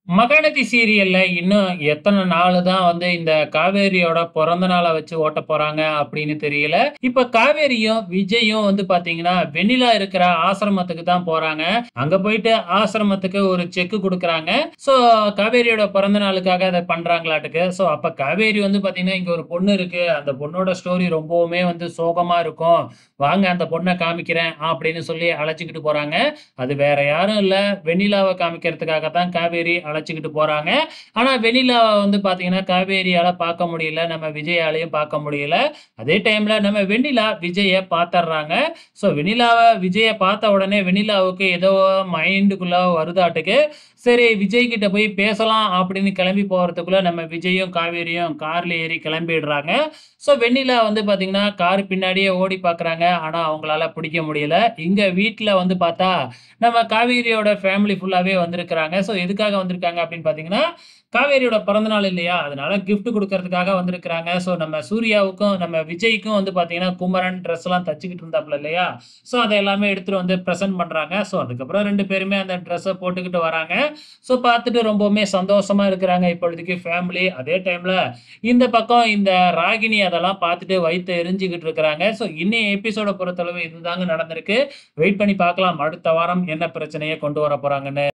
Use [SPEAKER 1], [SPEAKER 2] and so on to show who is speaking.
[SPEAKER 1] மகாநதி சீரியல்ல இன்னும் எத்தன நாளு தான் வந்து இந்த காவேரியோட பொறந்த நாள வச்சு ஓட்டப் போறாங்க அப்படின்னு தெரியல. இப்ப காவேரியும், விஜயும் வந்து பாத்தீங்கன்னா, வெண்ணிலா இருக்கிற ஆசிரமத்துக்கு தான் போறாங்க. அங்க போயிட்டு ஆசிரமத்துக்கு ஒரு செக் குடுக்குறாங்க. ஸோ காவேரியோட பிறந்த நாளுக்காக அத பண்றாங்களாட்டுக்கு. ஸோ அப்ப காவேரி வந்து பாத்தீங்கன்னா, இங்க ஒரு பொண்ணு இருக்கு. அந்த பொண்ணோட ஸ்டோரி ரொம்பவுமே வந்து சோகமா இருக்கும். வாங்க அந்த பொண்ண காமிக்கிறேன் அப்படின்னு சொல்லி அழைச்சுக்கிட்டு போறாங்க. அது வேற யாரும் இல்ல. வெண்ணிலாவ காமிக்கிறதுக்காக தான் காவேரி அழைச்சுக்கிட்டு போறாங்க. ஆனா வெண்ணிலாவ வந்து பாத்தீங்கன்னா, காவேரியால பார்க்க முடியல. நம்ம விஜயாலயும் பார்க்க முடியல. அதே டைம்ல நம்ம வெண்ணிலா விஜய பாத்தர்றாங்க. ஸோ வெண்ணிலாவ விஜய பார்த்த உடனே வெண்ணிலாவுக்கு ஏதோ மைண்டுக்குள்ள வருதாட்டுக்கு. சரி விஜய் கிட்ட போய் பேசலாம் அப்படின்னு கிளம்பி போறதுக்குள்ள நம்ம விஜயும், காவேரியும் கார்ல ஏறி கிளம்பிடுறாங்க. ஸோ வெண்ணிலா வந்து பாத்தீங்கன்னா, கார் பின்னாடியே ஓடி பார்க்குறாங்க. ஆனா அவங்களால பிடிக்க முடியல. இங்க வீட்ல வந்து பார்த்தா, நம்ம காவேரியோட ஃபேமிலி ஃபுல்லாவே வந்திருக்கிறாங்க. ஸோ எதுக்காக வந்திருக்காங்க அப்படின்னு பார்த்தீங்கன்னா, காவேரியோட பிறந்த நாள் இல்லையா? அதனால கிஃப்ட் குடுக்கறதுக்காக வந்திருக்கிறாங்க. ஸோ நம்ம சூர்யாவுக்கும், நம்ம விஜய்க்கும் வந்து பாத்தீங்கன்னா, குமரன் ட்ரெஸ்லாம் தச்சுக்கிட்டு இருந்தாப்ல இல்லையா? ஸோ அத எல்லாமே எடுத்துட்டு வந்து பிரசன்ட் பண்றாங்க. ஸோ அதுக்கப்புறம் 2 பேருமே அந்த ட்ரெஸ்ஸ போட்டுக்கிட்டு வராங்க. ஸோ பார்த்துட்டு ரொம்பவுமே சந்தோஷமா இருக்கிறாங்க இப்பொழுதைக்கு ஃபேமிலி. அதே டைம்ல இந்த பக்கம் இந்த ராகினி அதெல்லாம் பார்த்துட்டு வயித்த எரிஞ்சுகிட்டு இருக்கிறாங்க. ஸோ இன்னைய எபிசோட பொறுத்தளவு இதுதாங்க நடந்திருக்கு. வெயிட் பண்ணி பார்க்கலாம். அடுத்த வாரம் என்ன பிரச்சனைய கொண்டு வரப்போறாங்கன்னு.